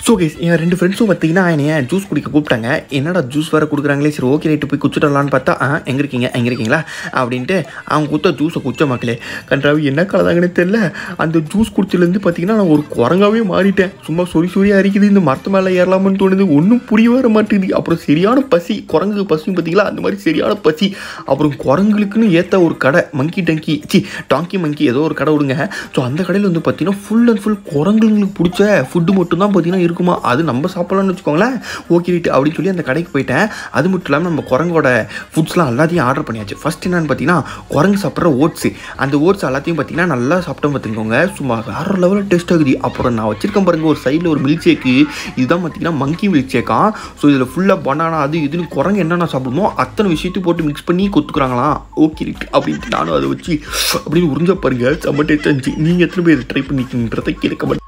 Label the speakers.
Speaker 1: so case என் ரெண்டு ஃப்ரெண்ட்ஸும் பார்த்தீங்கன்னா என்னைய ஜூஸ் குடிக்க கூப்பிட்டாங்க என்னடா ஜூஸ் வேறு கொடுக்குறாங்களே சரி ஓகே ரைட்டு போய் குச்சிடலான்னு பார்த்தா ஆ எங்கே இருக்கீங்க எங்கே இருக்கீங்களா அப்படின்ட்டு அவங்க கொடுத்த ஜூஸை குச்ச மக்களே கன்றாவி என்ன கலதாங்கன்னு தெரில அந்த ஜூஸ் குடிச்சிலேருந்து பார்த்தீங்கன்னா நான் ஒரு குரங்காவே மாறிட்டேன் சும்மா சொறி சொறியாக அரிக்குது இந்த மரத்து மேலே ஏறலாமான்னு தோணுது ஒன்றும் புரிய வர மாட்டேங்குது அப்புறம் சரியான பசி குரங்கு பசி பார்த்தீங்களா அந்த மாதிரி சரியான பசி அப்புறம் குரங்குகளுக்குன்னு ஏற்ற ஒரு கடை மங்கி டங்கி சி டாங்கி மங்கி ஏதோ ஒரு கடை விடுங்க ஸோ அந்த கடையில் வந்து பார்த்தீங்கன்னா ஃபுல் அண்ட் ஃபுல் குரங்குங்களுக்கு பிடிச்ச ஃபுட்டு மட்டும் தான் பார்த்தீங்கன்னா இருக்குமா அது நம்ம சாப்பிட்லாம்னு வச்சுக்கோங்களேன் ஓகே ரைட்டு அப்படின்னு சொல்லி அந்த கடைக்கு போயிட்டேன் அது மட்டும் இல்லாமல் நம்ம குரங்கோட ஃபுட்ஸ்லாம் எல்லாத்தையும் ஆர்டர் பண்ணியாச்சு ஃபர்ஸ்ட் என்னன்னு பார்த்தீங்கன்னா குரங்கு சாப்பிட்ற ஓட்ஸு அந்த ஓட்ஸ் எல்லாத்தையும் பார்த்தீங்கன்னா நல்லா சாப்பிட்டோம் பார்த்துக்கோங்க சும்மா வேறு லெவலில் டேஸ்ட் ஆகுது அப்புறம் நான் வச்சிருக்கேன் பாருங்க ஒரு சைடில் ஒரு மில்க் ஷேக்கு இதுதான் பார்த்தீங்கன்னா மங்கி மில்க் ஷேக்கா ஸோ இதில் ஃபுல்லாக பனானா அது இதுன்னு குரங்கு என்னென்ன சாப்பிடுமோ அத்தனை விஷயத்தையும் போட்டு மிக்ஸ் பண்ணி கொத்துக்குறாங்களாம் ஓகே ரைட்டு அப்படின்ட்டு நானும் அதை வச்சு அப்படின்னு உறிஞ்ச பாருங்க செம்ம டேஸ்ட் இருந்துச்சு நீங்கள் எத்தனை பேர் ட்ரை பண்ணிக்கின்றதை கேட்க